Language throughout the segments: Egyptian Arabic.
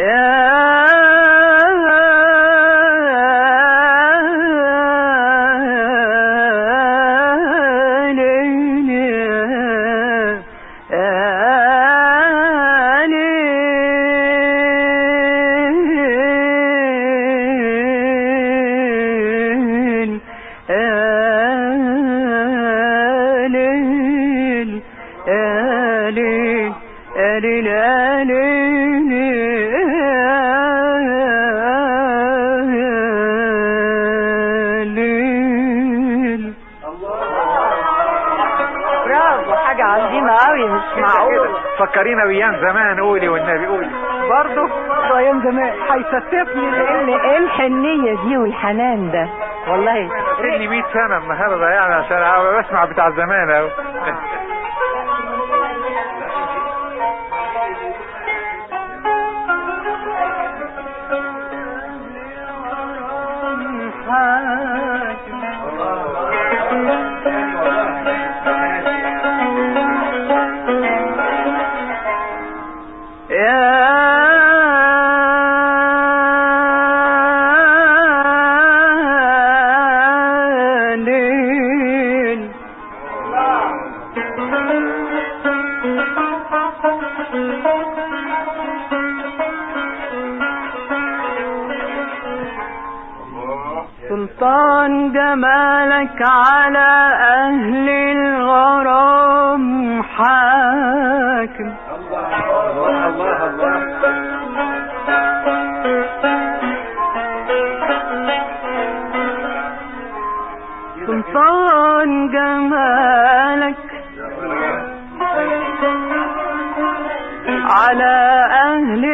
برافو حاجة عظيمة قوي مش معقول فكرينا بايام زمان قولي والنبي قولي برضه ده ايام زمان هيستفني لان ايه الحنية دي والحنان ده والله سني 100 سنه النهارده يعني عشان أبقى بسمع بتاع زمان اهو يا ليل سلطان جمالك على أهل الغرام حاكم الله الله الله سلطان جمالك على أهل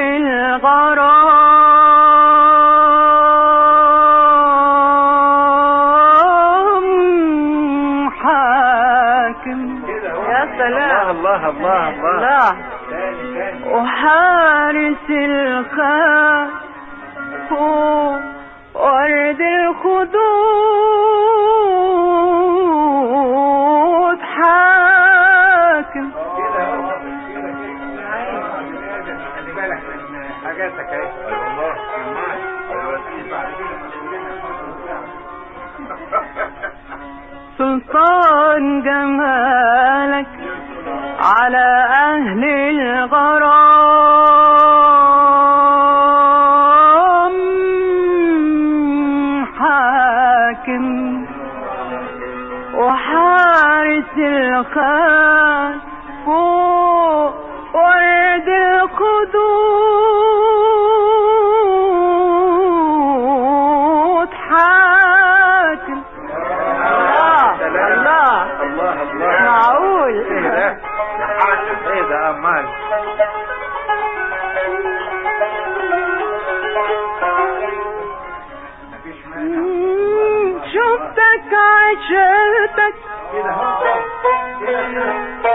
الغرام حاكم يا سلام الله الله الله لا وحارس الخاف ورد الخدود حاكم خلي بالك من حاجاتك اهي الله سلطان جمالك على أهل الغرام حاكم وحارس الخان فوق ورد الخدود حاكم الله الله الله الله معقول ايه ده ايه ده امال مفيش مانع مم، شفتك عشرتك كده اهو كده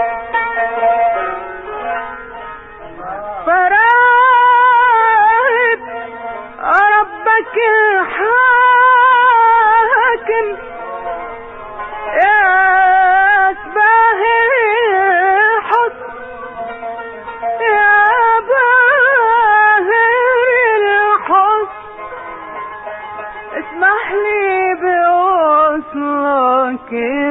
فراقب ربك الحاكم يا باهر الحسن يا باهر الحسن اسمح لي بوصلك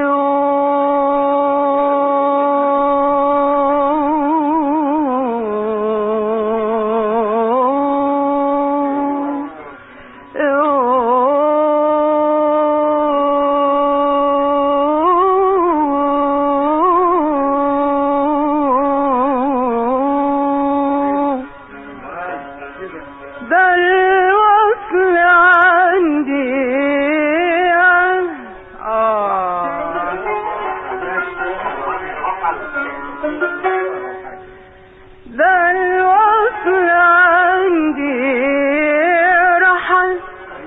ده الوصل عندي ده الوصل عندي رحل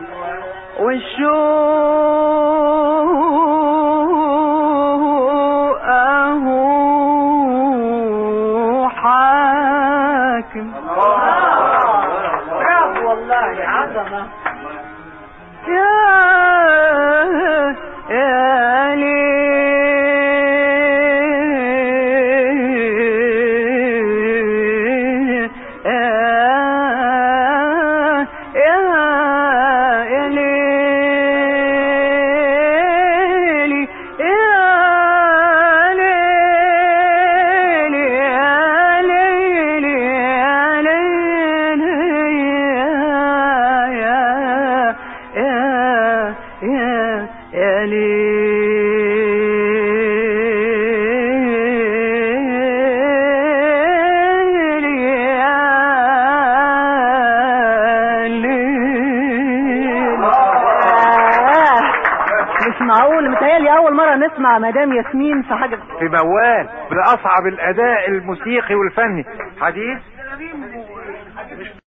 والشوق اهو حاكم برافو والله عظمة يا يا معقول متهيألي اول مرة نسمع مدام ياسمين في حاجة في موال باصعب الاداء الموسيقي والفني حديث